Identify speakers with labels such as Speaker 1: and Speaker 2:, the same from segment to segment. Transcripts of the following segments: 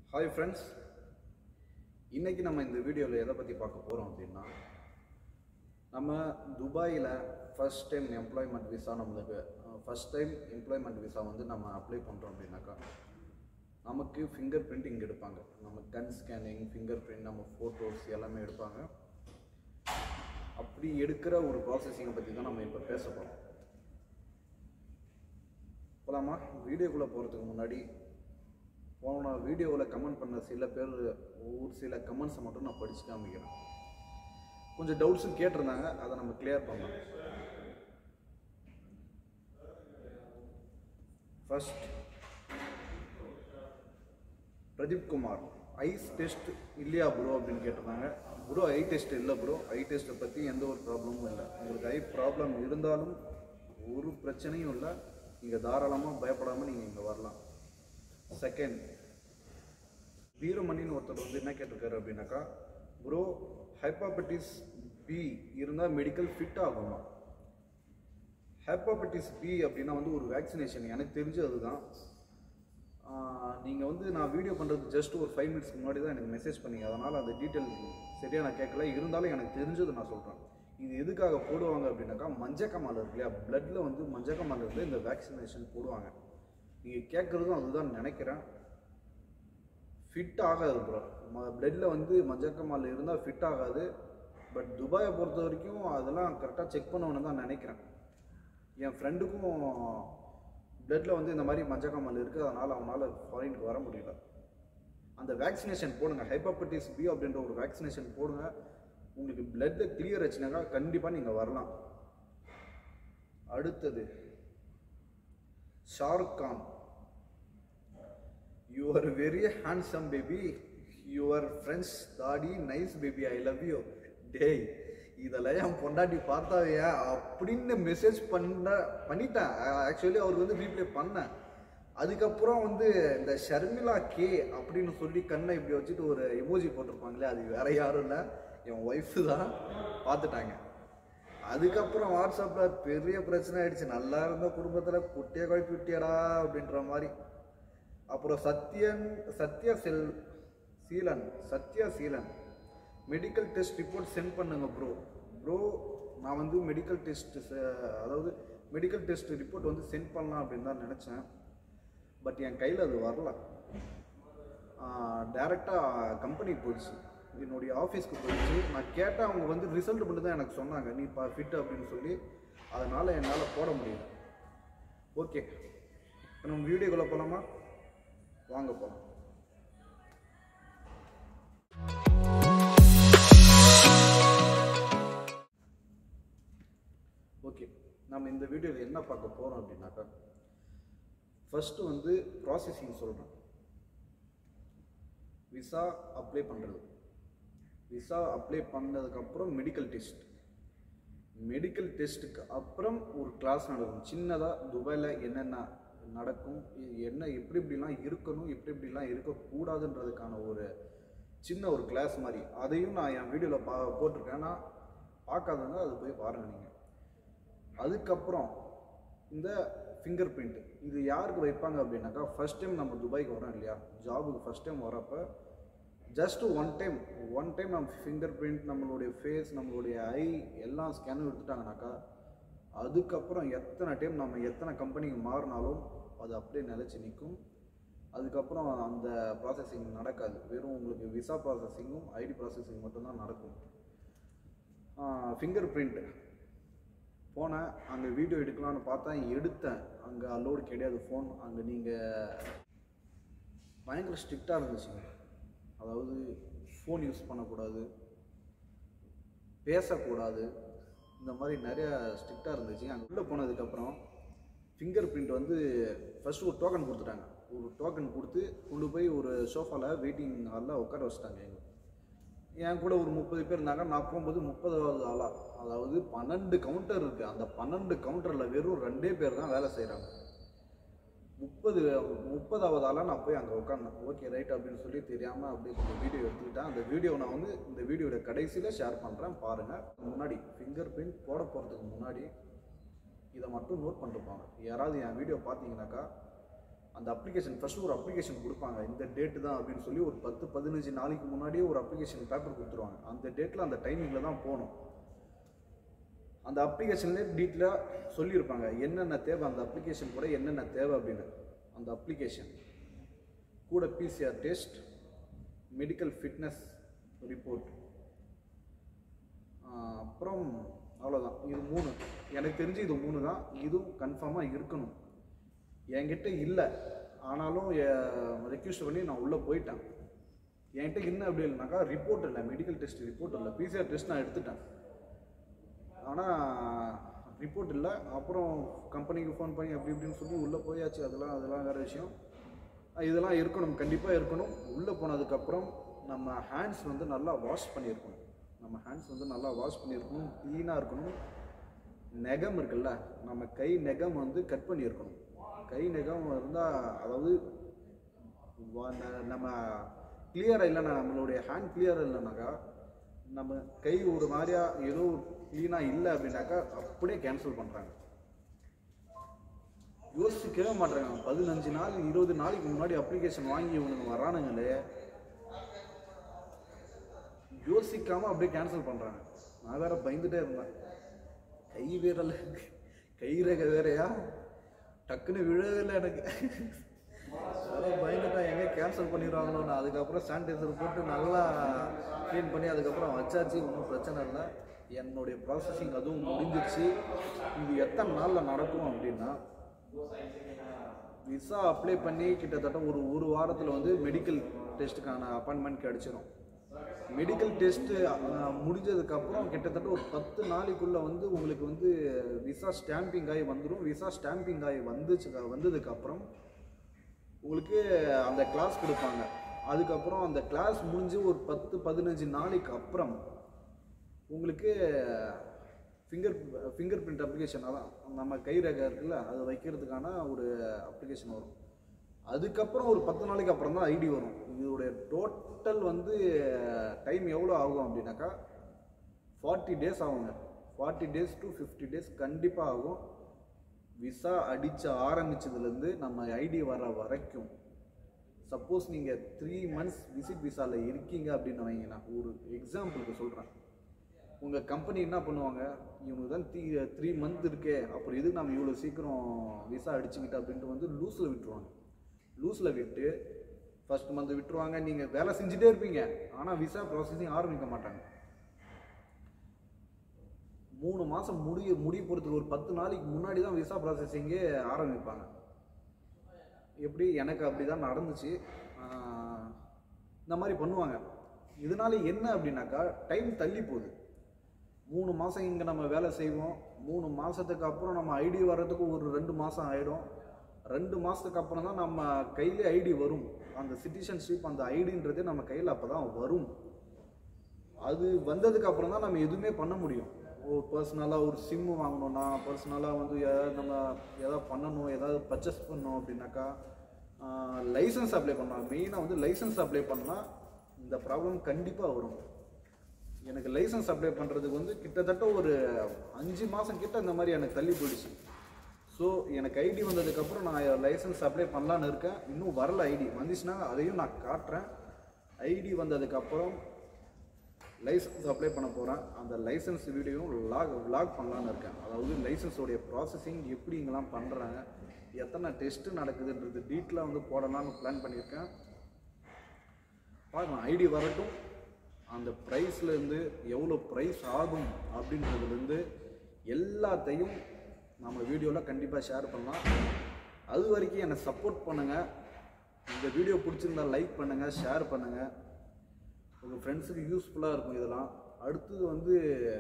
Speaker 1: hi friends இன்னைக்கு நம்ம இந்த வீடியோவில் எதை பற்றி பார்க்க போகிறோம் அப்படின்னா நம்ம துபாயில் ஃபர்ஸ்ட் டைம் எம்ப்ளாய்மெண்ட் விசா நம்மளுக்கு ஃபர்ஸ்ட் டைம் எம்ப்ளாய்மெண்ட் விசா வந்து நம்ம அப்ளை பண்ணுறோம் அப்படின்னாக்கா நமக்கு ஃபிங்கர் பிரிண்ட் இங்கே எடுப்பாங்க நம்ம கன் ஸ்கேனிங் ஃபிங்கர் பிரிண்ட் நம்ம ஃபோட்டோஸ் எல்லாமே எடுப்பாங்க அப்படி எடுக்கிற ஒரு ப்ராசஸிங்கை பற்றி தான் நம்ம இப்போ பேச போகிறோம் போகலாமா வீடியோக்குள்ளே போகிறதுக்கு முன்னாடி போன வீடியோவில் கமெண்ட் பண்ண சில பேர் ஒரு சில கமெண்ட்ஸை மட்டும் நான் படிச்சு காமிக்கிறேன் கொஞ்சம் டவுட்ஸும் கேட்டிருந்தாங்க அதை நம்ம கிளியர் பண்ணலாம் first Pradeep Kumar eyes test இல்லையா ப்ரோ அப்படின்னு கேட்டிருந்தாங்க ப்ரோ ஐ டெஸ்ட் இல்லை ப்ரோ ஐ டெஸ்ட்டை பற்றி எந்த ஒரு ப்ராப்ளமும் இல்லை உங்களுக்கு ஐ ப்ராப்ளம் இருந்தாலும் ஒரு பிரச்சனையும் இல்லை நீங்கள் தாராளமாக பயப்படாமல் நீங்கள் இங்கே வரலாம் செகண்ட் வீரமணின்னு ஒருத்தர் வந்து என்ன கேட்டிருக்காரு அப்படின்னாக்கா ப்ரோ ஹைப்பாபட்டிஸ் பி இருந்தால் மெடிக்கல் ஃபிட் ஆகுமா ஹைப்பாபட்டிஸ் பி அப்படின்னா வந்து ஒரு வேக்சினேஷன் எனக்கு தெரிஞ்சு அதுதான் நீங்கள் வந்து நான் வீடியோ பண்ணுறது ஜஸ்ட் ஒரு ஃபைவ் மினிட்ஸ்க்கு முன்னாடி தான் எனக்கு மெசேஜ் பண்ணீங்க அதனால் அந்த டீட்டெயில் சரியாக நான் கேட்கல இருந்தாலும் எனக்கு தெரிஞ்சது நான் சொல்கிறேன் இது எதுக்காக போடுவாங்க அப்படின்னாக்கா மஞ்சக்கமால் இருக்கு இல்லையா பிளட்டில் வந்து மஞ்சக்கமால் இருந்து இந்த வேக்சினேஷன் போடுவாங்க நீங்கள் கேட்குறதும் அதுதான் நினைக்கிறேன் ஃபிட் ஆகாது ப்ரோ பிளட்டில் வந்து மஞ்சக்கமால் இருந்தால் ஃபிட் ஆகாது பட் துபாயை பொறுத்த வரைக்கும் அதெல்லாம் கரெக்டாக செக் பண்ணணும்னு தான் நினைக்கிறேன் என் ஃப்ரெண்டுக்கும் பிளட்டில் வந்து இந்த மாதிரி மஞ்சக்காமல் இருக்குது அதனால் அவனால் ஃபாரினுக்கு வர முடியல அந்த வேக்சினேஷன் போடுங்க ஹைப்பப்பட்டிஸ் பி அப்படின்ற ஒரு வேக்சினேஷன் போடுங்க உங்களுக்கு பிளட்டில் கிளியர் ஆச்சுனாக்கா கண்டிப்பாக நீங்கள் வரலாம் அடுத்தது Shahrukh Khan you are very handsome baby your friends தாடி nice baby I love you டேய் இதெல்லாம் என் பொண்டாட்டி பார்த்தாவையா அப்படின்னு மெசேஜ் பண்ண பண்ணிட்டேன் ஆக்சுவலி அவருக்கு வந்து ரீப்ளே பண்ணேன் அதுக்கப்புறம் வந்து இந்த ஷர்மிளா கே அப்படின்னு சொல்லி கண்ணை இப்படி வச்சுட்டு ஒரு எமோஜி போட்டிருப்பாங்களே அது வேற யாரும் இல்லை என் ஒய்ஃபு தான் பார்த்துட்டாங்க அதுக்கப்புறம் வாட்ஸ்அப்பில் பெரிய பிரச்சனை ஆயிடுச்சு நல்லா இருந்த குடும்பத்தில் குட்டியை குழப்பி விட்டியடா அப்படின்ற மாதிரி அப்புறம் சத்யன் சத்யா செல் Seelan Sathya Seelan medical test report send பண்ணுங்க ப்ரோ ப்ரோ நான் வந்து மெடிக்கல் டெஸ்ட் அதாவது மெடிக்கல் டெஸ்ட் ரிப்போர்ட் வந்து சென்ட் பண்ணலாம் அப்படின்னு தான் நினச்சேன் பட் என் கையில் அது வரல டேரெக்டாக கம்பெனிக்கு போயிடுச்சு என்னுடைய ஆஃபீஸ்க்கு போயிடுச்சு நான் கேட்டால் அவங்க வந்து ரிசல்ட் மட்டும் தான் எனக்கு சொன்னாங்க நீ பா ஃபிட் அப்படின்னு சொல்லி அதனால் என்னால் போட முடியல ஓகே இப்போ நம்ம வீடியோக்குள்ளே போகலாமா வாங்க போகலாம் ஓகே நம்ம இந்த வீடியோவில் என்ன பார்க்க போகிறோம் அப்படின்னாக்கா ஃபஸ்ட்டு வந்து ப்ராசஸிங் சொல்கிறேன் விசா அப்ளை பண்ணுறது விசா அப்ளை பண்ணதுக்கப்புறம் மெடிக்கல் டெஸ்ட் மெடிக்கல் டெஸ்ட்டுக்கு அப்புறம் ஒரு கிளாஸ் நடக்கும் சின்னதாக துபாயில் என்னென்ன நடக்கும் என்ன எப்படி இப்படிலாம் இருக்கணும் எப்படி இப்படிலாம் இருக்கக்கூடாதுன்றதுக்கான ஒரு சின்ன ஒரு கிளாஸ் மாதிரி அதையும் நான் என் வீடியோவில் பா போட்டிருக்கேன் நான் பார்க்காதவங்க அது போய் பாருங்கள் நீங்கள் அதுக்கப்புறம் இந்த ஃபிங்கர் பிரிண்ட் இது யாருக்கு வைப்பாங்க அப்படின்னாக்கா ஃபஸ்ட் டைம் நம்ம துபாய்க்கு வரோம் இல்லையா ஜாபுக்கு ஃபஸ்ட் டைம் வரப்போ just one time one time நம்ம ஃபிங்கர் பிரிண்ட் நம்மளுடைய ஃபேஸ் நம்மளுடைய ஐ எல்லாம் ஸ்கேனும் எடுத்துட்டாங்கனாக்கா அதுக்கப்புறம் எத்தனை டைம் நம்ம எத்தனை கம்பெனிக்கு மாறினாலும் அது அப்படியே நிலச்சி நிற்கும் அதுக்கப்புறம் அந்த ப்ராசஸிங் நடக்காது வெறும் உங்களுக்கு விசா ப்ராசஸிங்கும் ஐடி ப்ராசஸிங் மட்டும்தான் நடக்கும் ஃபிங்கர் பிரிண்ட் போனேன் அங்கே வீடியோ எடுக்கலாம்னு பார்த்தா எடுத்தேன் அங்கே அலோடு கிடையாது ஃபோன் அங்கே நீங்கள் பயங்கர ஸ்ட்ரிக்டாக இருந்துச்சுங்க அதாவது ஃபோன் யூஸ் பண்ணக்கூடாது பேசக்கூடாது இந்த மாதிரி நிறைய ஸ்ட்ரிக்டாக இருந்துச்சு அங்கே உள்ளே போனதுக்கப்புறம் ஃபிங்கர் பிரிண்ட் வந்து ஃபஸ்ட்டு ஒரு டோக்கன் கொடுத்துட்டாங்க ஒரு டோக்கன் கொடுத்து கொண்டு போய் ஒரு சோஃபாவில் வெயிட்டிங் ஹாலில் உட்கார வச்சுட்டாங்க எங்க என் கூட ஒரு முப்பது பேர் இருந்தாங்க நான் போகும்போது முப்பதாவது ஆளாக அதாவது பன்னெண்டு கவுண்டர் இருக்குது அந்த பன்னெண்டு கவுண்டரில் வெறும் ரெண்டே பேர் தான் வேலை செய்கிறாங்க முப்பது முப்பதாவது ஆளாக நான் போய் அங்கே உட்காந்தேன் ஓகே ரைட் அப்படின்னு சொல்லி தெரியாமல் அப்படியே கொஞ்சம் வீடியோ எடுத்துக்கிட்டேன் அந்த வீடியோ நான் வந்து இந்த வீடியோட கடைசியில் ஷேர் பண்ணுறேன் பாருங்கள் முன்னாடி ஃபிங்கர் பிரிண்ட் போட போகிறதுக்கு முன்னாடி இதை மட்டும் நோட் பண்ணிருப்பாங்க யாராவது என் வீடியோ பார்த்தீங்கன்னாக்கா அந்த அப்ளிகேஷன் ஃபர்ஸ்ட் ஒரு அப்ளிகேஷன் கொடுப்பாங்க இந்த டேட்டு தான் அப்படின்னு சொல்லி ஒரு பத்து பதினஞ்சு நாளைக்கு முன்னாடியே ஒரு அப்ளிகேஷன் பேப்பர் கொடுத்துருவாங்க அந்த டேட்டில் அந்த டைமிங்கில் தான் போகணும் அந்த அப்ளிகேஷன்லேயே டீட்டெயிலாக சொல்லியிருப்பாங்க என்னென்ன தேவை அந்த அப்ளிகேஷன் கூட என்னென்ன தேவை அப்படின்னு அந்த அப்ளிகேஷன் கூட PCR test medical fitness report அப்புறம் அவ்வளோதான் இது மூணு எனக்கு தெரிஞ்சு இது மூணு தான் இதுவும் கன்ஃபார்மாக இருக்கணும் என்கிட்ட இல்லை ஆனாலும் ரெக்யூஸ்ட் பண்ணி நான் உள்ளே போயிட்டேன் என்கிட்ட என்ன அப்படி இல்லைனாக்கா ரிப்போர்ட் இல்லை மெடிக்கல் டெஸ்ட் ரிப்போர்ட் இல்லை பிசிஆர் டெஸ்ட் நான் எடுத்துட்டேன் ஆனால் ரிப்போர்ட் இல்லை அப்புறம் கம்பெனிக்கு ஃபோன் பண்ணி அப்படி இப்படின்னு சொல்லி உள்ளே போயாச்சு அதெல்லாம் அதெல்லாம் வேறு விஷயம் அஹ் இதெல்லாம் இருக்கணும் கண்டிப்பாக இருக்கணும் உள்ளே போனதுக்கப்புறம் நம்ம ஹேண்ட்ஸ் வந்து நல்லா வாஷ் பண்ணியிருக்கணும் நம்ம ஹேண்ட்ஸ் வந்து நல்லா வாஷ் பண்ணியிருக்கணும் க்ளீனாக இருக்கணும் நெகம் இருக்குல்ல நம்ம கை நெகம் வந்து கட் பண்ணியிருக்கணும் கை நெகம் இருந்தால் அதாவது வ- ந- நம்ம கிளியராக இல்லைன்னா நம்மளுடைய ஹேண்ட் கிளியராக இல்லைனாக்கா நம்ம கை ஒரு மாதிரியா ஏதோ க்ளீனாக இல்லை அப்படின்னாக்கா அப்படியே கேன்சல் பண்ணுறாங்க யோசிக்கவே மாட்றாங்க பதினஞ்சு நாள் இருபது நாளைக்கு முன்னாடி அப்ளிகேஷன் வாங்கி இவனுங்க வரானுங்களே யோசிக்காம அப்படியே கேன்சல் பண்றாங்க நான் வேற பயந்துட்டே இருந்தேன் கை விரல் கை ரேகை வேறயா டக்குன்னு விழவே இல்லை எனக்கு அதெல்லாம் பயந்துட்டேன் எங்கே கேன்சல் பண்ணிடுவாங்களோ நான் அதுக்கப்புறம் சானிடைசர் போட்டு நல்லா க்ளீன் பண்ணி அதுக்கப்புறம் வச்சாச்சு ஒன்றும் பிரச்சனை இல்லை என்னுடைய ப்ராசஸிங் அதுவும் முடிஞ்சிச்சு இது எத்தனை நாளில் நடக்கும் அப்படின்னா விசா அப்ளை பண்ணி கிட்டத்தட்ட ஒரு ஒரு வாரத்தில் வந்து மெடிக்கல் டெஸ்ட்டுக்கான அப்பாயின்மெண்ட் கிடச்சிரும் மெடிக்கல் டெஸ்ட்டு முடிஞ்சதுக்கப்புறம் கிட்டத்தட்ட ஒரு பத்து நாளைக்குள்ளே வந்து உங்களுக்கு வந்து விசா ஸ்டாம்பிங் ஆகி வந்துடும் விசா ஸ்டாம்பிங் ஆகி வந்துச்சு வந்ததுக்கப்புறம் உங்களுக்கு அந்த கிளாஸ் கொடுப்பாங்க அதுக்கப்புறம் அந்த கிளாஸ் முடிஞ்சு ஒரு பத்து பதினஞ்சு நாளைக்கு அப்புறம் உங்களுக்கு ஃபிங்கர் ஃபிங்கர் பிரிண்ட் அப்ளிகேஷன் அதான் நம்ம கை ரேகை இருக்குல்ல அதை வைக்கிறதுக்கான ஒரு அப்ளிகேஷன் வரும் அதுக்கப்புறம் ஒரு பத்து நாளைக்கு அப்புறம் தான் ஐடி வரும் இதோடைய டோட்டல் வந்து டைம் எவ்வளோ ஆகும் அப்படின்னாக்கா ஃபார்ட்டி டேஸ் ஆகுங்க forty days to fifty days கண்டிப்பாக ஆகும் விசா அடிச்ச ஆரம்பிச்சதுலேருந்து நம்ம ஐடி வர வரைக்கும் சப்போஸ் நீங்கள் த்ரீ மந்த்ஸ் விசிட் விசாவில் இருக்கீங்க அப்படின்னு வைங்க நான் ஒரு எக்ஸாம்பிளுக்கு சொல்கிறேன் உங்கள் கம்பெனி என்ன பண்ணுவாங்க இவனுக்கு தான் த்ரீ த்ரீ மந்த் இருக்கே அப்புறம் எதுக்கு நம்ம இவ்வளோ சீக்கிரம் விசா அடிச்சுக்கிட்டு அப்படின்ட்டு வந்து லூஸில் விட்டுருவாங்க லூஸில் விட்டு ஃபர்ஸ்ட் மந்த் விட்டுருவாங்க நீங்கள் வேலை செஞ்சுட்டே இருப்பீங்க ஆனால் விசா ப்ராசஸிங் ஆரம்பிக்க மாட்டாங்க மூணு மாதம் முடிய முடிய போகிறதுக்கு ஒரு பத்து நாளைக்கு முன்னாடி தான் விசா ப்ராசஸிங்கே ஆரம்பிப்பாங்க எப்படி எனக்கு அப்படி தான் நடந்துச்சு ஆஹ் இந்த மாதிரி பண்ணுவாங்க இதனால என்ன அப்படின்னாக்கா டைம் தள்ளி போகுது மூணு மாதம் இங்கே நம்ம வேலை செய்வோம் மூணு மாதத்துக்கு அப்புறம் நம்ம ஐடி வர்றதுக்கு ஒரு ரெண்டு மாதம் ஆகிடும் ரெண்டு மாதத்துக்கு அப்புறம் தான் நம்ம கையிலே ஐடி வரும் அந்த சிட்டிசன்ஷிப் அந்த ஐடின்றதே நம்ம கையில் அப்போ தான் வரும் அது வந்ததுக்கு அப்புறம் தான் நம்ம எதுவுமே பண்ண முடியும் ஒரு பர்சனலாக ஒரு சிம்மு வாங்கணும்னா பர்சனலாக வந்து ஏதாவது நம்ம ஏதாவது பண்ணணும் ஏதாவது பர்ச்சேஸ் பண்ணணும் அப்படின்னாக்கா லைசன்ஸ் அப்ளை பண்ணலாம் மெயினாக வந்து லைசன்ஸ் அப்ளை பண்ணால் இந்த ப்ராப்ளம் கண்டிப்பாக வரும் எனக்கு லைசன்ஸ் அப்ளை பண்ணுறதுக்கு வந்து கிட்டத்தட்ட ஒரு அஞ்சு மாதம் கிட்ட இந்த மாதிரி எனக்கு தள்ளி போயிடுச்சு ஸோ எனக்கு ஐடி வந்ததுக்கப்புறம் நான் லைசன்ஸ் அப்ளை பண்ணலான்னு இருக்கேன் இன்னும் வரல ஐடி வந்துச்சுன்னா அதையும் நான் காட்டுறேன் ஐடி வந்ததுக்கப்புறம் லைசன்ஸ் அப்ளை பண்ண போகிறேன் அந்த லைசன்ஸ் வீடியோவும் லாக் வ்ளாக் பண்ணலான்னு இருக்கேன் அதாவது லைசன்ஸோடைய ப்ராசஸிங் எப்படி இங்கெல்லாம் பண்ணுறாங்க எத்தனை டெஸ்ட்டு நடக்குதுன்றது டீட்டெயிலாக வந்து போடலாம்னு பிளான் பண்ணியிருக்கேன் பார்க்கலாம் ஐடி வரட்டும் அந்த ப்ரைஸ்லேருந்து எவ்வளோ ப்ரைஸ் ஆகும் அப்படின்றதுலேருந்து எல்லாத்தையும் நம்ம வீடியோவில் கண்டிப்பாக ஷேர் பண்ணலாம் அது வரைக்கும் என்னை சப்போர்ட் பண்ணுங்கள் இந்த வீடியோ பிடிச்சிருந்தா லைக் பண்ணுங்கள் ஷேர் பண்ணுங்கள் உங்கள் ஃப்ரெண்ட்ஸுக்கு யூஸ்ஃபுல்லாக இருக்கும் இதெல்லாம் அடுத்தது வந்து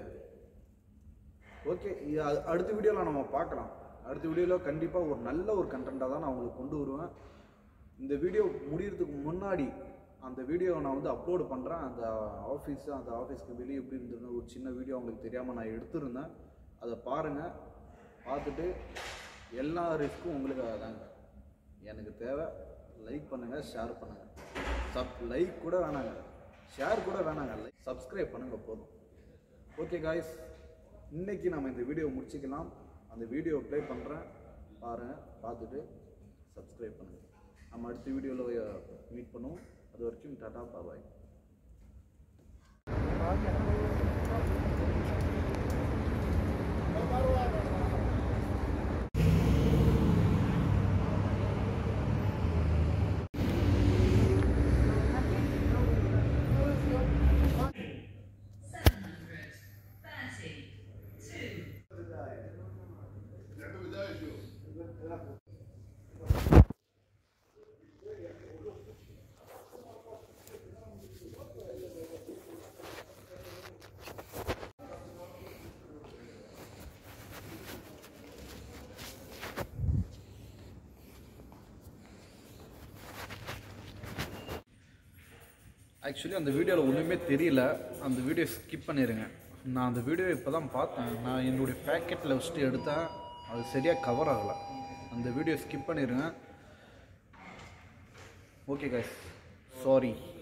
Speaker 1: ஓகே அடுத்த வீடியோவில் நம்ம பார்க்கலாம் அடுத்த வீடியோவில் கண்டிப்பாக ஒரு நல்ல ஒரு கண்டென்ட்டாக தான் நான் உங்களுக்கு கொண்டு வருவேன் இந்த வீடியோ முடியறதுக்கு முன்னாடி அந்த வீடியோவை நான் வந்து அப்லோடு பண்ணுறேன் அந்த ஆஃபீஸ் அந்த ஆஃபீஸ்க்கு வெளியே எப்படி இருந்ததுன்னு ஒரு சின்ன வீடியோ உங்களுக்கு தெரியாமல் நான் எடுத்திருந்தேன் அதை பாருங்கள் பார்த்துட்டு எல்லா ரிஸ்க்கும் உங்களுக்காக தாங்க எனக்கு தேவை லைக் பண்ணுங்கள் ஷேர் பண்ணுங்கள் சப் லைக் கூட வேணாங்க ஷேர் கூட வேணாங்க லைக் சப்ஸ்கிரைப் பண்ணுங்கள் போதும் ஓகே காய்ஸ் இன்னைக்கு நம்ம இந்த வீடியோ முடிச்சுக்கலாம் அந்த வீடியோ ப்ளே பண்ணுறேன் பாருங்கள் பார்த்துட்டு சப்ஸ்கிரைப் பண்ணுங்கள் நம்ம அடுத்த வீடியோவில் மீட் பண்ணுவோம் அது வரைக்கும் டாடா பாபாய் ஆக்சுவலி அந்த வீடியோவில் ஒன்றுமே தெரியல அந்த வீடியோ ஸ்கிப் பண்ணிடுங்க நான் அந்த வீடியோ இப்போ தான் பார்த்தேன் நான் என்னுடைய பேக்கெட்டில் வச்சுட்டு எடுத்தேன் அது சரியாக கவர் ஆகலை அந்த வீடியோ ஸ்கிப் பண்ணிடுங்க ஓகே கைஸ் சாரி